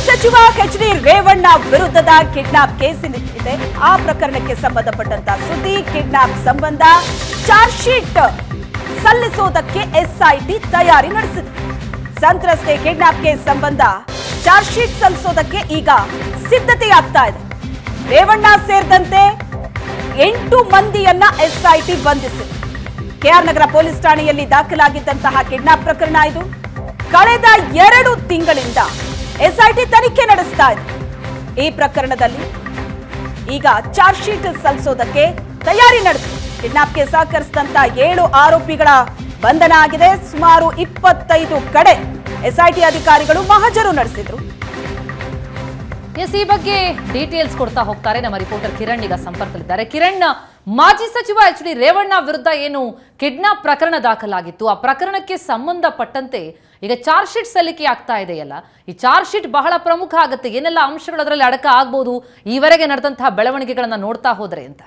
ಸಚಿವ H D Revanna ವಿರುದ್ಧದ kidnap ಕೇಸಿನಿದೆ ಆ ಪ್ರಕರಣಕ್ಕೆ ಸಂಬಂಧಪಟ್ಟಂತ ಸುದ್ದಿ ಕಿಡ್ನಾಪ್ ಸಂಬಂಧ ಚಾರ್ಜ್ ಶೀಟ್ ಸಲ್ಲಿಸೋದಕ್ಕೆ ಎಸ್ಐಟಿ ತಯಾರಿ ನಡೆಸಿದೆ ಸಂತ್ರಸ್ತೆ ಕಿಡ್ನಾಪ್ ಕೇಸ್ ಸಂಬಂಧ ಚಾರ್ಜ್ ಶೀಟ್ ಸಲ್ಲಿಸೋದಕ್ಕೆ ಈಗ ಸಿದ್ಧತೆಯಾಗ್ತಾ ಇದೆ ರೇವಣ್ಣ ಸೇರಿದಂತೆ ಎಂಟು ಮಂದಿಯನ್ನ ಎಸ್ಐಟಿ ಬಂಧಿಸಿದೆ ಕೆಆರ್ ನಗರ ಪೊಲೀಸ್ ಠಾಣೆಯಲ್ಲಿ ದಾಖಲಾಗಿದ್ದಂತಹ ಕಿಡ್ನಾಪ್ ಪ್ರಕರಣ ಇದು ಕಳೆದ ಎರಡು ತಿಂಗಳಿಂದ ಎಸ್ಐಟಿ ತನಿಖೆ ನಡೆಸ್ತಾ ಇದೆ ಈ ಪ್ರಕರಣದಲ್ಲಿ ಈಗ ಚಾರ್ಜ್ ಶೀಟ್ ಸಲ್ಲಿಸೋದಕ್ಕೆ ತಯಾರಿ ನಡೆದಿದೆ ಕಿಡ್ನಾಪ್ಗೆ ಸಹಕರಿಸಿದಂತ ಏಳು ಆರೋಪಿಗಳ ಬಂಧನ ಆಗಿದೆ ಸುಮಾರು ಇಪ್ಪತ್ತೈದು ಕಡೆ ಎಸ್ಐಟಿ ಅಧಿಕಾರಿಗಳು ಮಹಜರು ನಡೆಸಿದ್ರು ಎಸ್ ಈ ಬಗ್ಗೆ ಡೀಟೇಲ್ಸ್ ಕೊಡ್ತಾ ಹೋಗ್ತಾರೆ ನಮ್ಮ ರಿಪೋರ್ಟರ್ ಕಿರಣ್ ಈಗ ಸಂಪರ್ಕದಲ್ಲಿದ್ದಾರೆ ಕಿರಣ್ ಮಾಜಿ ಸಚಿವ ಎಚ್ ಡಿ ರೇವಣ್ಣ ವಿರುದ್ಧ ಏನು ಕಿಡ್ನಾಪ್ ಪ್ರಕರಣ ದಾಖಲಾಗಿತ್ತು ಆ ಪ್ರಕರಣಕ್ಕೆ ಸಂಬಂಧಪಟ್ಟಂತೆ ಈಗ ಚಾರ್ಜ್ ಶೀಟ್ ಸಲ್ಲಿಕೆ ಆಗ್ತಾ ಇದೆಯಲ್ಲ ಈ ಚಾರ್ಜ್ ಶೀಟ್ ಬಹಳ ಪ್ರಮುಖ ಆಗುತ್ತೆ ಏನೆಲ್ಲ ಅಂಶಗಳು ಅದರಲ್ಲಿ ಅಡಕ ಆಗ್ಬೋದು ಈವರೆಗೆ ನಡೆದಂತಹ ಬೆಳವಣಿಗೆಗಳನ್ನ ನೋಡ್ತಾ ಹೋದ್ರೆ ಅಂತ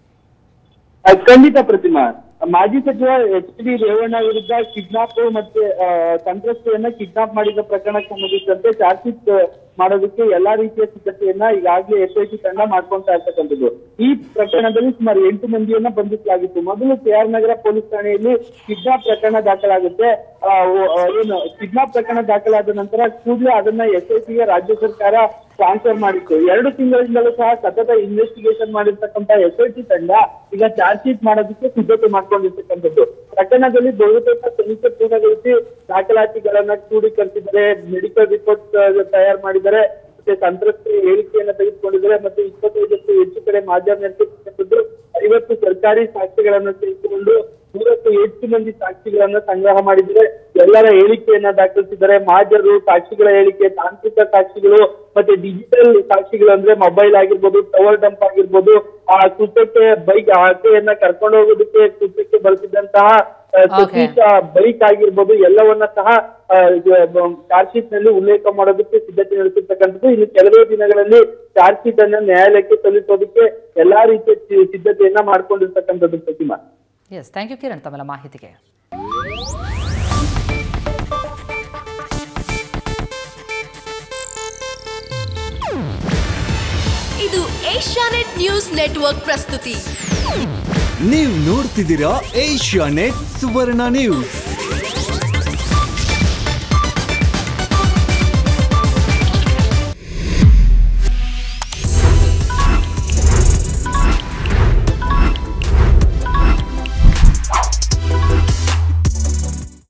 ಅಹ್ ಖಂಡಿತ ಪ್ರತಿಮಾ ಮಾಜಿ ಸಚಿವ ಎಚ್ ಡಿ ರೇವಣ್ಣ ವಿರುದ್ಧ ಕಿಡ್ನಾಪ್ ಮತ್ತೆ ಆ, ಸಂತ್ರಸ್ತೆಯನ್ನ ಕಿಡ್ನಾಪ್ ಮಾಡಿದ ಪ್ರಕರಣಕ್ಕೆ ಸಂಬಂಧಿಸಿದಂತೆ ಚಾರ್ಜ್ ಶೀಟ್ ಮಾಡೋದಕ್ಕೆ ಎಲ್ಲಾ ರೀತಿಯ ಸಿದ್ಧತೆಯನ್ನ ಈಗಾಗಲೇ ಎಸ್ ಐ ಟಿ ತಂಡ ಮಾಡ್ಕೊಂತಾ ಇರ್ತಕ್ಕಂಥದ್ದು ಈ ಪ್ರಕರಣದಲ್ಲಿ ಸುಮಾರು ಎಂಟು ಮಂದಿಯನ್ನ ಬಂಧಿಸಲಾಗಿತ್ತು ಮೊದಲು ಕೆ ಆರ್ ನಗರ ಪೊಲೀಸ್ ಠಾಣೆಯಲ್ಲಿ ಕಿಡ್ನಾಪ್ ಪ್ರಕರಣ ದಾಖಲಾಗುತ್ತೆ ಆ, ಓ- ಆ, ಏನು ಕಿಡ್ನಾಪ್ ಪ್ರಕರಣ ದಾಖಲಾದ ನಂತರ ಕೂಡಲೇ ಅದನ್ನ ಎಸ್ ಐ ಟಿಗೆ ರಾಜ್ಯ ಸರ್ಕಾರ ಟ್ರಾನ್ಸ್ಫರ್ ಮಾಡಿತ್ತು ಎರಡು ತಿಂಗಳಿಂದಲೂ ಸಹ ಸತತ ಇನ್ವೆಸ್ಟಿಗೇಷನ್ ಮಾಡಿರ್ತಕ್ಕಂಥ ಎಸ್ ಐ ಟಿ ತಂಡ ಈಗ ಚಾರ್ಜ್ ಶೀಟ್ ಮಾಡೋದಕ್ಕೆ ಸಿದ್ಧತೆ ಮಾಡ್ಕೊಂಡಿರ್ತಕ್ಕಂಥದ್ದು ಪ್ರಕರಣದಲ್ಲಿ ಬಹುತೇಕ ತನಿಖೆ ಪೂರ್ಣಗೊಳಿಸಿ ದಾಖಲಾತಿಗಳನ್ನ ಕ್ರೋಢೀಕರಿಸಿದ್ದಾರೆ ಮೆಡಿಕಲ್ ರಿಪೋರ್ಟ್ ತಯಾರು ಮಾಡಿದ್ದಾರೆ ಮತ್ತೆ ಸಂತ್ರಸ್ತೆ ಹೇಳಿಕೆಯನ್ನ ತೆಗೆದುಕೊಂಡಿದ್ದಾರೆ ಮತ್ತೆ ಇಪ್ಪತ್ತೈದಕ್ಕೂ ಹೆಚ್ಚು ಕಡೆ ಮಾಧ್ಯಮ ನಡೆಸಿರ್ತಕ್ಕಂಥದ್ದು ಐವತ್ತು ಸರ್ಕಾರಿ ಸಾಕ್ಷಿಗಳನ್ನ ತೆಗೆದುಕೊಂಡು ನೂರಕ್ಕೂ ಹೆಚ್ಚು ಮಂದಿ ಸಾಕ್ಷಿಗಳನ್ನ ಸಂಗ್ರಹ ಮಾಡಿದ್ದಾರೆ ಎಲ್ಲರ ಹೇಳಿಕೆಯನ್ನ ದಾಖಲಿಸಿದ್ದಾರೆ ಮಾಜರು ಸಾಕ್ಷಿಗಳ ಹೇಳಿಕೆ ತಾಂತ್ರಿಕ ಸಾಕ್ಷಿಗಳು ಮತ್ತೆ ಡಿಜಿಟಲ್ ಸಾಕ್ಷಿಗಳು ಅಂದ್ರೆ ಮೊಬೈಲ್ ಆಗಿರ್ಬೋದು ಟವರ್ ಡಂಪ್ ಆಗಿರ್ಬೋದು ಆ ಕೃತ್ಯಕ್ಕೆ ಬೈಕ್ ಆಕೆಯನ್ನ ಕರ್ಕೊಂಡು ಹೋಗೋದಕ್ಕೆ ಕೃತ್ಯಕ್ಕೆ ಬಳಸಿದಂತಹ Okay. ಬೈಕ್ ಆಗಿರ್ಬೋದು ಎಲ್ಲವನ್ನ ಸಹ ಚಾರ್ಜ್ ಶೀಟ್ ನಲ್ಲಿ ಉಲ್ಲೇಖ ಮಾಡೋದಕ್ಕೆ ಸಿದ್ಧತೆ ನಡೆಸಿರ್ತಕ್ಕಂಥದ್ದು ಇನ್ನು ಕೆಲವೇ ದಿನಗಳಲ್ಲಿ ಚಾರ್ಜ್ ಶೀಟ್ ಅನ್ನ ನ್ಯಾಯಾಲಯಕ್ಕೆ ಸಲ್ಲಿಸೋದಕ್ಕೆ ಎಲ್ಲಾ ರೀತಿಯ ಸಿ- ಸಿದ್ಧತೆಯನ್ನ ಮಾಡ್ಕೊಂಡಿರ್ತಕ್ಕಂಥದ್ದು Prathima S thank you Kiran ತಮ್ಮೆಲ್ಲ ಮಾಹಿತಿಗೆ ಇದು ಏಷ್ಯಾನೆಟ್ ನ್ಯೂಸ್ ನೆಟ್ವರ್ಕ್ ಪ್ರಸ್ತುತಿ ನೀವು ನೋಡ್ತಿದ್ದೀರಾ ಏಷ್ಯಾ ನೆಟ್ ಸುವರ್ಣ ನ್ಯೂಸ್